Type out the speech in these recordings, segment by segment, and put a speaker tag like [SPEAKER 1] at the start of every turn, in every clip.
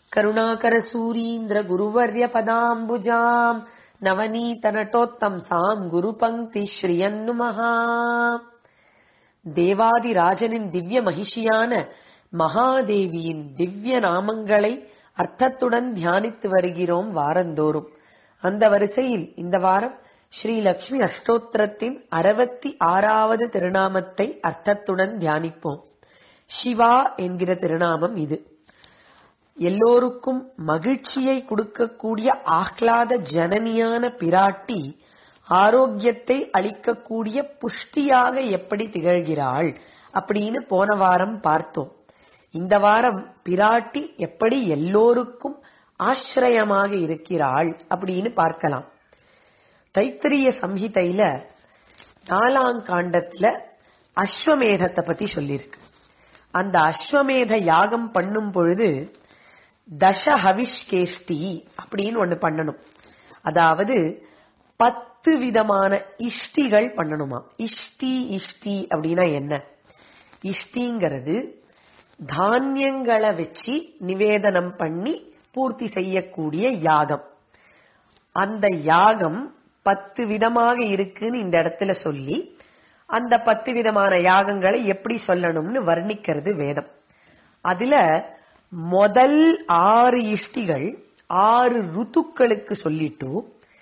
[SPEAKER 1] करुणाकरसूरीन्द्रगुरुवर्यपदाम्बुजाम् நவநீதநட்டோத்தம்சாம் குரு பங்கி ஸ்ரீயன்னுமஹா தேவாதிராஜனின் திவ்ய மகிஷியான மகாதேவியின் திவ்ய நாமங்களை அர்த்தத்துடன் தியானித்து வருகிறோம் வாரந்தோறும் அந்த வரிசையில் இந்த வாரம் ஸ்ரீ லக்ஷ்மி அஷ்டோத்திரத்தின் அறுபத்தி ஆறாவது திருநாமத்தை அர்த்தத்துடன் தியானிப்போம் சிவா என்கிற திருநாமம் இது எல்லோருக்கும் மகிழ்ச்சியை கொடுக்கக்கூடிய ஆஹ்லாத ஜனனியான பிராட்டி ஆரோக்கியத்தை அளிக்கக்கூடிய புஷ்டியாக எப்படி திகழ்கிறாள் அப்படின்னு போன வாரம் பார்த்தோம் இந்த வாரம் பிராட்டி எப்படி எல்லோருக்கும் ஆசிரயமாக இருக்கிறாள் அப்படின்னு பார்க்கலாம் தைத்திரிய சம்ஹிதையில நாலாங்காண்டத்துல அஸ்வமேதத்தை பத்தி சொல்லியிருக்கு அந்த அஸ்வமேத யாகம் பண்ணும் பொழுது தச ஹவிஷ்கேஷ்டி அப்படின்னு ஒண்ணு பண்ணணும் அதாவது பத்து விதமான இஷ்டிகள் பண்ணணுமா இஷ்டி இஷ்டி அப்படின்னா என்ன இஷ்டிங்கிறது தானியங்களை வச்சு நிவேதனம் பண்ணி பூர்த்தி செய்யக்கூடிய யாகம் அந்த யாகம் பத்து விதமாக இருக்குன்னு இந்த இடத்துல சொல்லி அந்த பத்து விதமான யாகங்களை எப்படி சொல்லணும்னு வர்ணிக்கிறது வேதம் அதுல முதல் ஆறு இஷ்டிகள் ஆறு ருத்துக்களுக்கு சொல்லிட்டு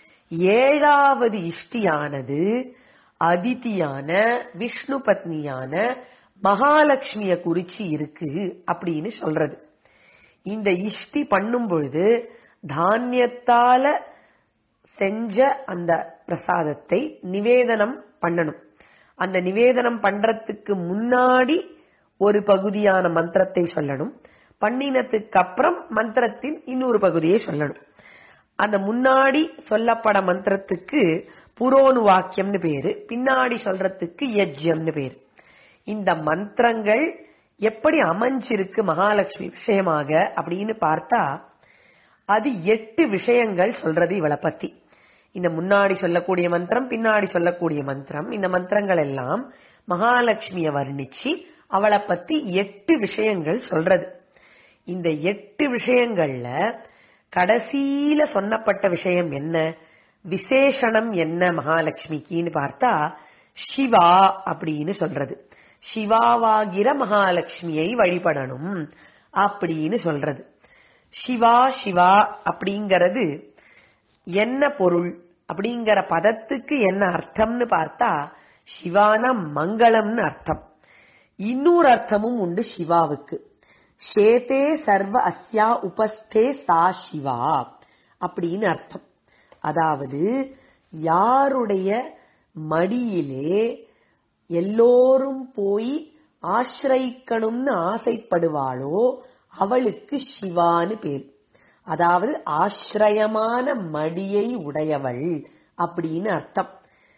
[SPEAKER 1] ஏழாவது இஷ்டியானது அதிதியான விஷ்ணு பத்னியான மகாலட்சுமிய குறிச்சு இருக்கு அப்படின்னு சொல்றது இந்த இஷ்டி பண்ணும் பொழுது தானியத்தால செஞ்ச அந்த பிரசாதத்தை நிவேதனம் பண்ணணும் அந்த நிவேதனம் பண்றதுக்கு முன்னாடி ஒரு பகுதியான மந்திரத்தை சொல்லணும் பண்ணினத்துக்கு அப்புறம் மந்திரத்தின் இன்னொரு பகுதியை சொல்லணும் அந்த முன்னாடி சொல்லப்பட மந்திரத்துக்கு புரோனு வாக்கியம்னு பேரு பின்னாடி சொல்றதுக்கு யஜ்யம்னு பேரு இந்த மந்திரங்கள் எப்படி அமைஞ்சிருக்கு மகாலட்சுமி விஷயமாக அப்படின்னு பார்த்தா அது எட்டு விஷயங்கள் சொல்றது இவளை பத்தி இந்த முன்னாடி சொல்லக்கூடிய மந்திரம் பின்னாடி சொல்லக்கூடிய மந்திரம் இந்த மந்திரங்கள் எல்லாம் மகாலட்சுமிய வர்ணிச்சு அவளை பத்தி எட்டு விஷயங்கள் சொல்றது இந்த எட்டு விஷயங்கள்ல கடைசியில சொன்னப்பட்ட விஷயம் என்ன விசேஷணம் என்ன மகாலட்சுமிக்குன்னு பார்த்தா சிவா அப்படின்னு சொல்றது சிவாவாகிற மகாலட்சுமியை வழிபடணும் அப்படின்னு சொல்றது சிவா சிவா அப்படிங்கிறது என்ன பொருள் அப்படிங்கிற பதத்துக்கு என்ன அர்த்தம்னு பார்த்தா சிவான மங்களம்னு அர்த்தம் இன்னொரு அர்த்தமும் உண்டு சிவாவுக்கு ஷேதே சர்வ அஸ்யா உபஸ்தே சா சிவா அப்படின்னு அர்த்தம் அதாவது யாருடைய மடியிலே எல்லோரும் போய் ஆசிரிக்கணும்னு ஆசைப்படுவாளோ அவளுக்கு சிவான்னு பேர் அதாவது ஆசிரயமான மடியை உடையவள் அப்படின்னு அர்த்தம்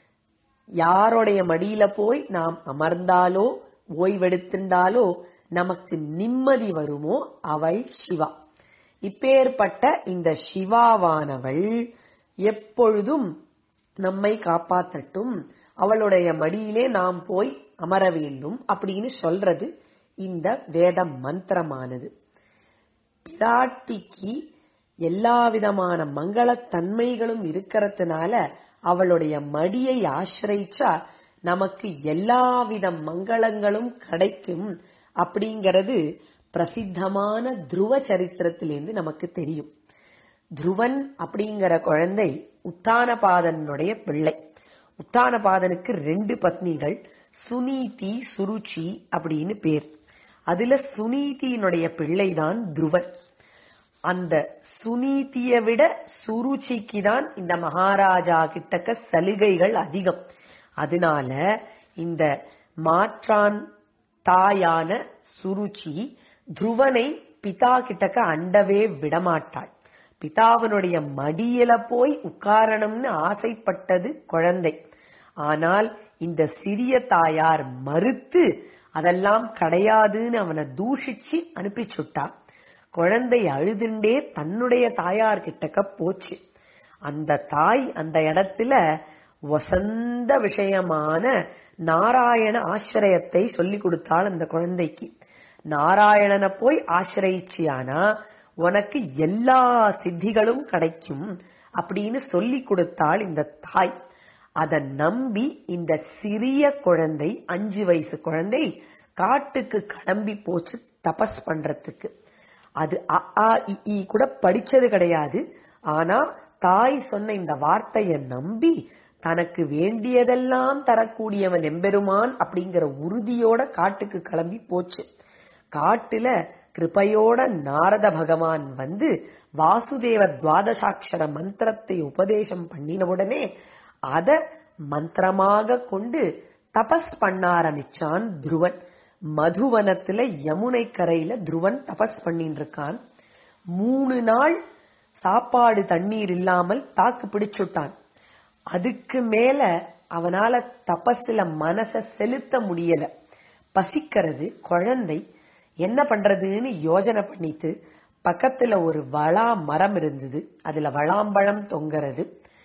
[SPEAKER 1] யாருடைய மடியில போய் நாம் அமர்ந்தாலோ ஓய்வெடுத்திருந்தாலோ நமக்கு நிம்மதி வருமோ அவள் சிவா இப்பேற்பட்ட இந்த சிவாவானவள் எப்பொழுதும் நம்மை காப்பாற்றட்டும் அவளுடைய மடியிலே நாம் போய் அமர வேண்டும் அப்படின்னு சொல்றது இந்த வேத மந்திரமானது பிராட்டிக்கு எல்லா விதமான மங்களத்தன்மைகளும் இருக்கிறதுனால அவளுடைய மடியை ஆசிரிச்சா நமக்கு எல்லாவித மங்களங்களும் கிடைக்கும் அப்படிங்கிறது பிரசித்தமான துருவ சரித்திரத்திலிருந்து நமக்கு தெரியும் துருவன் அப்படிங்கிற குழந்தை உத்தானபாதனுடைய பிள்ளை உத்தானபாதனுக்கு ரெண்டு பத்னிகள் சுனீதி சுருச்சி அப்படின்னு பேர் அதுல சுனீதியினுடைய பிள்ளைதான் துருவன் அந்த சுனீதியை விட சுருச்சிக்கு தான் இந்த மகாராஜா கிட்டக்க சலுகைகள் அதிகம் அதனால இந்த மாற்றான் தாயான சுருச்சி துருவனை பிதா கிட்டக்க அண்டவே விடமாட்டாள் பிதாவனுடைய மடியில போய் உட்காரணும்னு ஆசைப்பட்டது குழந்தை ஆனால் இந்த சிறிய தாயார் மறுத்து அதெல்லாம் கிடையாதுன்னு அவனை தூஷிச்சு அனுப்பி சுட்டா குழந்தை அழுதுண்டே தன்னுடைய தாயார் கிட்டக்க போச்சு அந்த தாய் அந்த இடத்துல வசந்த விஷயமான நாராயண ஆசிரயத்தை சொல்லி கொடுத்தாள் அந்த குழந்தைக்கு நாராயணனை போய் ஆசிரயிச்சியானா உனக்கு எல்லா சித்திகளும் கிடைக்கும் அப்படின்னு சொல்லி கொடுத்தாள் இந்த தாய் அதை நம்பி இந்த சிறிய குழந்தை அஞ்சு வயசு குழந்தை காட்டுக்கு கிளம்பி போச்சு தபஸ் பண்றதுக்கு அது அ ஆ இ ஈ கூட படிச்சது கிடையாது ஆனா தாய் சொன்ன இந்த வார்த்தையை நம்பி தனக்கு வேண்டியதெல்லாம் தரக்கூடியவன் எம்பெருமான் அப்படிங்கிற உறுதியோட காட்டுக்கு கிளம்பி போச்சு காட்டுல கிருபையோட நாரத பகவான் வந்து வாசுதேவ துவாதசாட்சர மந்திரத்தை உபதேசம் பண்ணின உடனே அத மந்திரமாக கொண்டு தபஸ் பண்ண ஆரம்பிச்சான் துருவன் மதுவனத்துல யமுனை கரையில துருவன் தபஸ் பண்ணிட்டு இருக்கான் மூணு நாள் சாப்பாடு தண்ணீர் இல்லாமல் தாக்கு பிடிச்சுட்டான் அதுக்கு மேல அவனால தபஸ்ல மனச செலுத்த முடியல பசிக்கிறது குழந்தை என்ன பண்றதுன்னு யோஜனை பண்ணிட்டு பக்கத்துல ஒரு வளா மரம் இருந்தது அதுல வளாம்பழம் தொங்குறது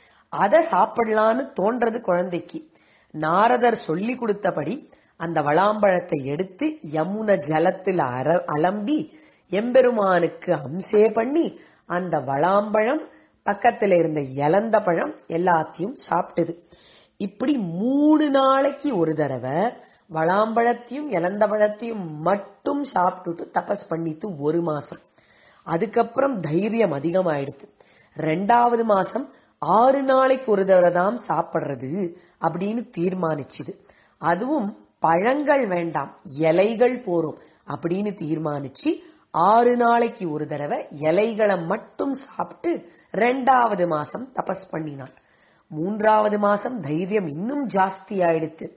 [SPEAKER 1] அத சாப்பிடலான்னு தோன்றது குழந்தைக்கு நாரதர் சொல்லி கொடுத்தபடி அந்த வளாம்பழத்தை எடுத்து யமுன ஜலத்துல அர அலம்பி எம்பெருமானுக்கு அம்சே பண்ணி அந்த வளாம்பழம் பக்கத்துல இருந்த இலந்த பழம் எல்லாத்தையும் சாப்பிட்டது இப்படி மூணு நாளைக்கு ஒரு தடவை வளாம்பழத்தையும் இலந்த பழத்தையும் மட்டும் சாப்பிட்டுட்டு தபஸ் பண்ணிட்டு ஒரு மாசம் அதுக்கப்புறம் தைரியம் அதிகமாயிடுது ரெண்டாவது மாசம் ஆறு நாளைக்கு ஒரு தடவை தான் சாப்பிடுறது அப்படின்னு தீர்மானிச்சுது அதுவும் பழங்கள் வேண்டாம் இலைகள் போரும் அப்படின்னு தீர்மானிச்சு ஆறு நாளைக்கு ஒரு தடவை இலைகளை மட்டும் சாப்பிட்டு ரெண்டாவது மாசம் தபஸ் பண்ணினான் மூன்றாவது மாசம் தைரியம் இன்னும் ஜாஸ்தி ஆயிடுத்து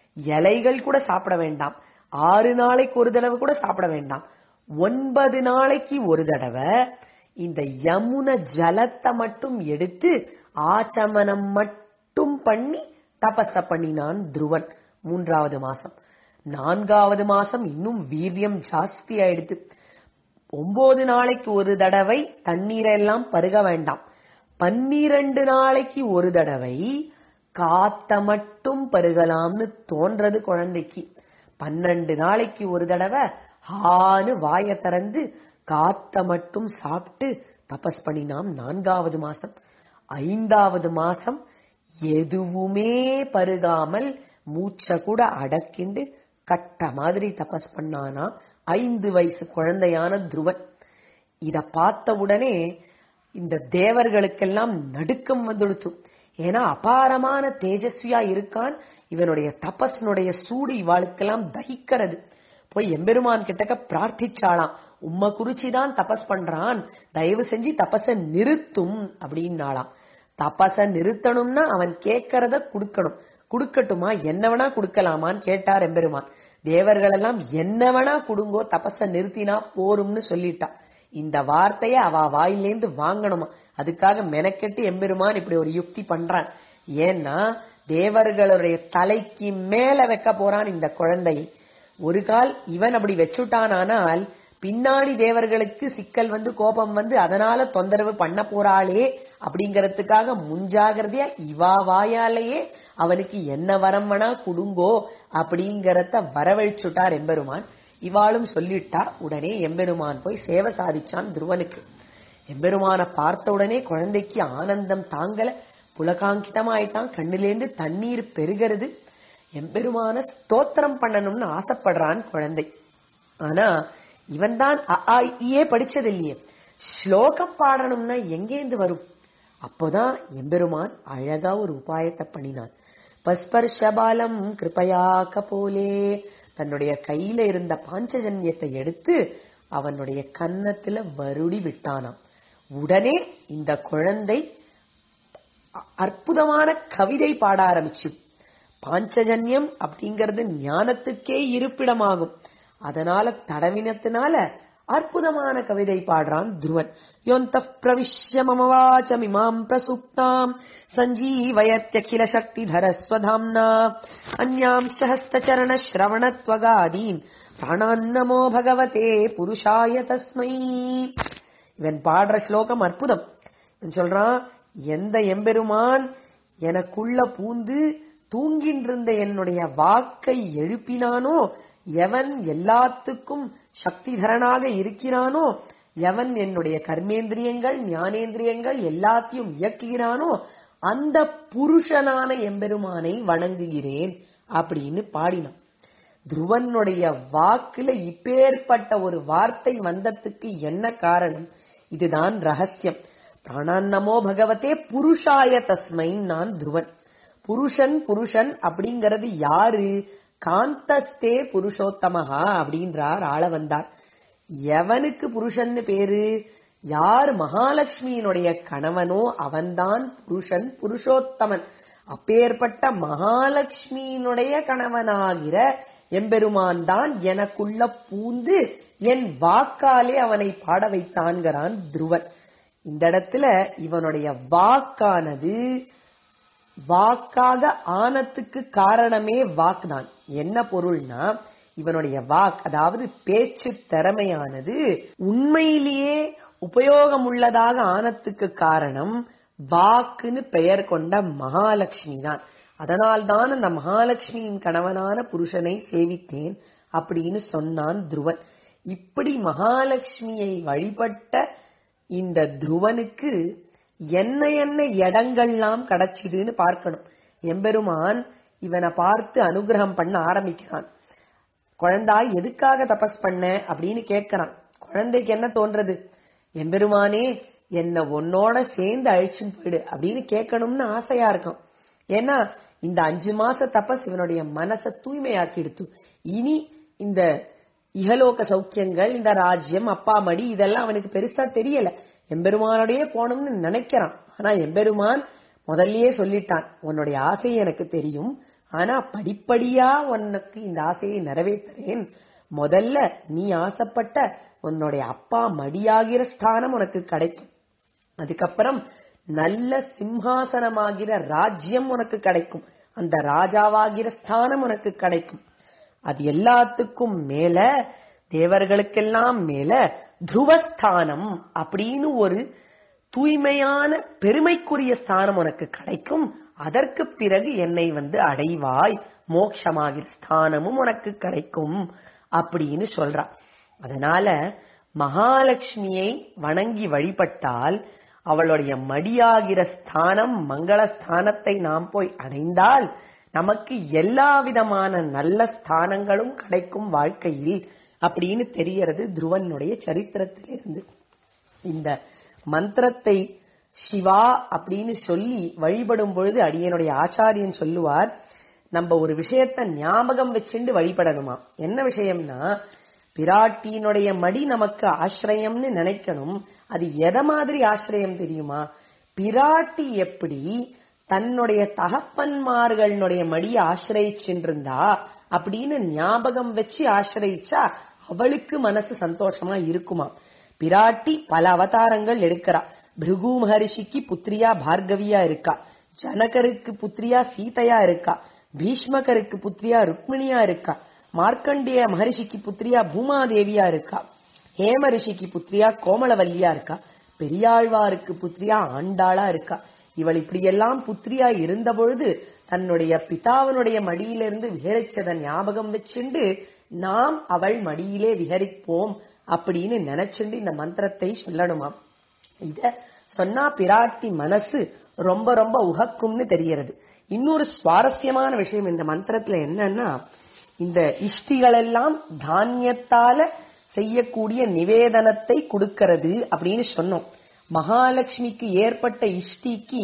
[SPEAKER 1] இலைகள் கூட சாப்பிட வேண்டாம் ஆறு நாளைக்கு ஒரு தடவை கூட சாப்பிட வேண்டாம் ஒன்பது நாளைக்கு ஒரு தடவை இந்த யமுன ஜலத்தை மட்டும் எடுத்து ஆச்சமனம் மட்டும் பண்ணி தபஸ பண்ணினான் துருவன் மூன்றாவது மாசம் நான்காவது மாசம் இன்னும் வீரியம் ஜாஸ்தி ஆயிடுது ஒன்பது நாளைக்கு ஒரு தடவை தண்ணீரை எல்லாம் பருக வேண்டாம் பன்னிரண்டு நாளைக்கு ஒரு தடவை காத்த மட்டும் பருகலாம்னு தோன்றது குழந்தைக்கு பன்னெண்டு நாளைக்கு ஒரு தடவை ஹான்னு வாய திறந்து காத்த மட்டும் சாப்பிட்டு தபஸ் பண்ணினாம் நான்காவது மாசம் ஐந்தாவது மாசம் எதுவுமே பருகாமல் மூச்ச கூட அடக்கிண்டு கட்ட மாதிரி தபஸ் பண்ணானா ஐந்து வயசு குழந்தையான துருவன் இத பார்த்த உடனே இந்த தேவர்களுக்கெல்லாம் நடுக்கம் வந்துடுச்சு ஏன்னா அபாரமான தேஜஸ்வியா இருக்கான் இவனுடைய தபஸ்னுடைய சூடு இவாளுக்கெல்லாம் தகிக்கிறது போய் எம்பெருமான் கிட்டக்க பிரார்த்திச்சாளாம் உம்ம குறிச்சிதான் தபஸ் பண்றான் தயவு செஞ்சு தபஸ நிறுத்தும் அப்படின்னாளாம் தபஸ நிறுத்தணும்னா அவன் கேட்கறத குடுக்கணும் குடுக்கட்டுமா என்ன வேணா குடுக்கலாமான்னு கேட்டார் எம்பெருமான் தேவர்கள் எல்லாம் என்ன வேணா குடுங்கோ தபஸ நிறுத்தினா போரும்னு சொல்லிட்டா இந்த வார்த்தைய அவ வாயிலேந்து வாங்கணுமா அதுக்காக மெனக்கெட்டு எம்பெருமான் இப்படி ஒரு யுக்தி பண்றான் ஏன்னா தேவர்களுடைய தலைக்கு மேல வைக்க போறான் இந்த குழந்தையை ஒரு கால் இவன் அப்படி வச்சுட்டானால் பின்னாடி தேவர்களுக்கு சிக்கல் வந்து கோபம் வந்து அதனால தொந்தரவு பண்ண போறாளே அப்படிங்கறதுக்காக முன்ஜாகிரதையா இவா வாயாலேயே அவனுக்கு என்ன வரம் வேணா குடுங்கோ அப்படிங்கறத வரவழைச்சுட்டார் எம்பெருமான் இவாளும் சொல்லிட்டா உடனே எம்பெருமான் போய் சேவை சாதிச்சான் துருவனுக்கு எம்பெருமான பார்த்த உடனே குழந்தைக்கு ஆனந்தம் தாங்கல புலகாங்கிதமாயிட்டான் கண்ணிலேந்து தண்ணீர் பெருகிறது எம்பெருமான ஸ்தோத்திரம் பண்ணணும்னு ஆசைப்படுறான் குழந்தை ஆனா இவன் தான் ஏ படிச்சது இல்லையே ஸ்லோகம் பாடணும்னா எங்கேந்து வரும் அப்போதான் எம்பெருமான் அழகா ஒரு உபாயத்தை பண்ணினான் பஸ்பர்ஷபாலம் கிருபையா கபோலே தன்னுடைய கையில இருந்த பாஞ்சஜன்யத்தை எடுத்து அவனுடைய கன்னத்துல வருடி விட்டானாம் உடனே இந்த குழந்தை அற்புதமான கவிதை பாட ஆரம்பிச்சு பாஞ்சஜன்யம் அப்படிங்கிறது ஞானத்துக்கே இருப்பிடமாகும் அதனால தடவினத்தினால அற்புதமான கவிதை பாடுறான் துருவன் யோந்த பிரவிஷ்ய மம வாச்சமிமாம் பிரசுப்தாம் சஞ்சீவயத்யகில சக்தி தரஸ்வதாம்னா அந்யாம் சஹஸ்தச்சரண ஸ்ரவணத்வகாதீன் பிராணான்னமோ பகவதே புருஷாய தஸ்மை இவன் பாடுற ஸ்லோகம் அற்புதம் இவன் சொல்றான் எந்த எம்பெருமான் எனக்குள்ள பூந்து தூங்கின்றிருந்த என்னுடைய வாக்கை எழுப்பினானோ எவன் எல்லாத்துக்கும் சக்திதரனாக இருக்கிறானோ எவன் என்னுடைய கர்மேந்திரியங்கள் ஞானேந்திரியங்கள் எல்லாத்தையும் இயக்குகிறானோ அந்த புருஷனான எம்பெருமானை வணங்குகிறேன் அப்படின்னு பாடினான் துருவனுடைய வாக்குல இப்பேற்பட்ட ஒரு வார்த்தை வந்ததுக்கு என்ன காரணம் இதுதான் ரகசியம் பிராணான்னமோ பகவதே புருஷாய தஸ்மை நான் துருவன் புருஷன் புருஷன் அப்படிங்கறது யாரு காந்தஸ்தே புருஷோத்தமஹா அப்படின்றார் ஆள வந்தார் எவனுக்கு புருஷன்னு பேரு யார் மகாலட்சுமியினுடைய கணவனோ அவன்தான் புருஷன் புருஷோத்தமன் அப்பேற்பட்ட மகாலட்சுமியினுடைய கணவனாகிற எம்பெருமான் தான் எனக்குள்ள பூந்து என் வாக்காலே அவனை பாட வைத்தான்கிறான் துருவன் இந்த இடத்துல இவனுடைய வாக்கானது வாக்காக ஆனத்துக்கு காரணமே வாக் தான் என்ன பொருள்னா இவனுடைய வாக் அதாவது பேச்சு திறமையானது உண்மையிலேயே உபயோகமுள்ளதாக ஆனத்துக்கு காரணம் வாக்குன்னு பெயர் கொண்ட மகாலட்சுமி தான் அதனால்தான் அந்த மகாலட்சுமியின் கணவனான புருஷனை சேவித்தேன் அப்படின்னு சொன்னான் துருவன் இப்படி மகாலட்சுமியை வழிபட்ட இந்த துருவனுக்கு என்ன என்ன இடங்கள்லாம் கிடைச்சிதுன்னு பார்க்கணும் எம்பெருமான் இவனை பார்த்து அனுகிரகம் பண்ண ஆரம்பிக்கிறான் குழந்தாய் எதுக்காக தபஸ் பண்ண அப்படின்னு கேட்கறான் குழந்தைக்கு என்ன தோன்றது எம்பெருமானே என்ன உன்னோட சேர்ந்து அழிச்சுன்னு போயிடு அப்படின்னு கேட்கணும்னு ஆசையா இருக்கும் ஏன்னா இந்த அஞ்சு மாச தபஸ் இவனுடைய மனசை தூய்மையாக்கிடுத்து இனி இந்த இகலோக சௌக்கியங்கள் இந்த ராஜ்யம் அப்பா மடி இதெல்லாம் அவனுக்கு பெருசா தெரியல எம்பெருமானோடயே போகணும்னு நினைக்கிறான் ஆனா எம்பெருமான் முதல்லயே சொல்லிட்டான் உன்னுடைய ஆசை எனக்கு தெரியும் ஆனா படிப்படியா உனக்கு இந்த ஆசையை நிறைவேற்றுறேன் முதல்ல நீ ஆசைப்பட்ட உன்னுடைய அப்பா மடியாகிற ஸ்தானம் உனக்கு கிடைக்கும் அதுக்கப்புறம் நல்ல சிம்ஹாசனமாகிற ராஜ்யம் உனக்கு கிடைக்கும் அந்த ராஜாவாகிற ஸ்தானம் உனக்கு கிடைக்கும் அது எல்லாத்துக்கும் மேல தேவர்களுக்கெல்லாம் மேல துருவஸ்தானம் அப்படின்னு ஒரு தூய்மையான பெருமைக்குரிய ஸ்தானம் உனக்கு கிடைக்கும் அதற்கு பிறகு என்னை வந்து அடைவாய் மோட்சமாகிற ஸ்தானமும் உனக்கு கிடைக்கும் அப்படின்னு சொல்றா அதனால மகாலட்சுமியை வணங்கி வழிபட்டால் அவளுடைய மடியாகிற ஸ்தானம் மங்கள ஸ்தானத்தை நாம் போய் அடைந்தால் நமக்கு எல்லா விதமான நல்ல ஸ்தானங்களும் கிடைக்கும் வாழ்க்கையில் அப்படின்னு தெரியறது துருவனுடைய சரித்திரத்திலிருந்து இந்த மந்திரத்தை சிவா அப்படின்னு சொல்லி வழிபடும் பொழுது அடியனுடைய ஆச்சாரியன் சொல்லுவார் நம்ம ஒரு விஷயத்த ஞாபகம் வச்சுண்டு வழிபடணுமா என்ன விஷயம்னா பிராட்டியினுடைய மடி நமக்கு ஆசிரியம்னு நினைக்கணும் அது எதை மாதிரி ஆசிரியம் தெரியுமா பிராட்டி எப்படி தன்னுடைய தகப்பன்மார்களுடைய மடியை ஆசிரியிச்சுருந்தா அப்படின்னு ஞாபகம் வச்சு ஆசிரியிச்சா அவளுக்கு மனசு சந்தோஷமா இருக்குமா பிராட்டி பல அவதாரங்கள் எடுக்கிறா பிருகு மகரிஷிக்கு புத்திரியா பார்கவியா இருக்கா ஜனகருக்கு புத்திரியா சீதையா இருக்கா பீஷ்மகருக்கு புத்திரியா ருக்மிணியா இருக்கா மார்க்கண்டிய மகரிஷிக்கு புத்திரியா பூமாதேவியா இருக்கா ஹேம ரிஷிக்கு புத்திரியா கோமலவல்லியா இருக்கா பெரியாழ்வாருக்கு புத்திரியா ஆண்டாளா இருக்கா இவள் இப்படியெல்லாம் புத்திரியா இருந்த பொழுது தன்னுடைய பிதாவினுடைய மடியிலிருந்து விஹரிச்சத ஞாபகம் வச்சுண்டு நாம் அவள் மடியிலே விஹரிப்போம் அப்படின்னு நினைச்சுண்டு இந்த மந்திரத்தை சொல்லணுமாம் இத சொன்னா பிராட்டி மனசு ரொம்ப ரொம்ப உகக்கும்னு தெரியறது இன்னொரு சுவாரஸ்யமான விஷயம் இந்த மந்திரத்துல என்னன்னா இந்த இஷ்டிகள் எல்லாம் தானியத்தால செய்யக்கூடிய நிவேதனத்தை கொடுக்கிறது அப்படின்னு சொன்னோம் மகாலட்சுமிக்கு ஏற்பட்ட இஷ்டிக்கு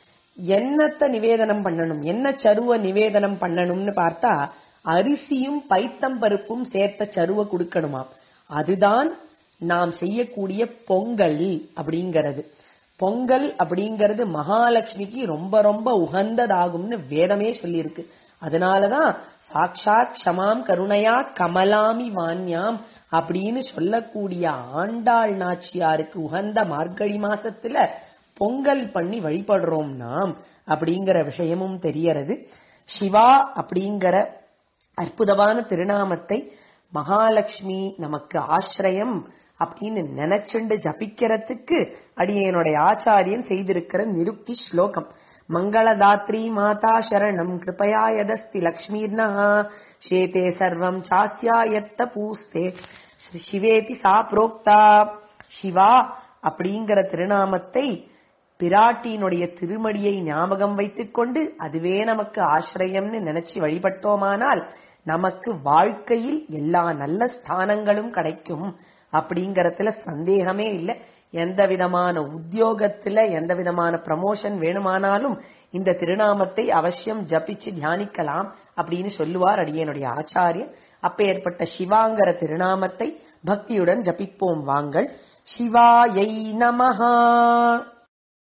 [SPEAKER 1] என்னத்தை நிவேதனம் பண்ணணும் என்ன சருவ நிவேதனம் பண்ணணும்னு பார்த்தா அரிசியும் பைத்தம் பருப்பும் சேர்த்த சருவ கொடுக்கணுமாம் அதுதான் நாம் செய்யக்கூடிய பொங்கல் அப்படிங்கிறது பொங்கல் அப்படிங்கிறது மகாலட்சுமிக்கு ரொம்ப ரொம்ப உகந்ததாகும்னு வேதமே சொல்லியிருக்கு அதனாலதான் சாட்சாத் க்ஷமாம் கருணையா கமலாமி வான்யாம் அப்படின்னு சொல்லக்கூடிய ஆண்டாள் நாச்சியாருக்கு உகந்த மார்கழி மாசத்துல பொங்கல் பண்ணி வழிபடுறோம் நாம் அப்படிங்கிற விஷயமும் தெரியறது சிவா அப்படிங்கிற அற்புதமான திருநாமத்தை மகாலட்சுமி நமக்கு ஆசிரியம் அப்படின்னு நினைச்சுண்டு ஜபிக்கிறதுக்கு அடியனுடைய ஆச்சாரியன் செய்திருக்கிற நிருக்தி ஸ்லோகம் மங்களதாத்ரி மாதா சரணம் கிருபயா யதஸ்தி லக்ஷ்மீர்னா ஷேதே சர்வம் சாஸ்யாயத்த பூஸ்தே சிவேதி சா புரோக்தா சிவா அப்படிங்கிற திருநாமத்தை பிராட்டியினுடைய திருமடியை ஞாபகம் வைத்துக் கொண்டு அதுவே நமக்கு ஆசிரியம்னு நினைச்சு வழிபட்டோமானால் நமக்கு வாழ்க்கையில் எல்லா நல்ல ஸ்தானங்களும் கிடைக்கும் அப்படிங்கறதுல சந்தேகமே இல்லை எந்த விதமான உத்தியோகத்துல எந்த விதமான ப்ரமோஷன் வேணுமானாலும் இந்த திருநாமத்தை அவசியம் ஜபிச்சு தியானிக்கலாம் அப்படின்னு சொல்லுவார் அடியனுடைய ஆச்சாரியர் அப்ப ஏற்பட்ட சிவாங்கிற திருநாமத்தை பக்தியுடன் ஜபிப்போம் வாங்கள் சிவாயை நமஹா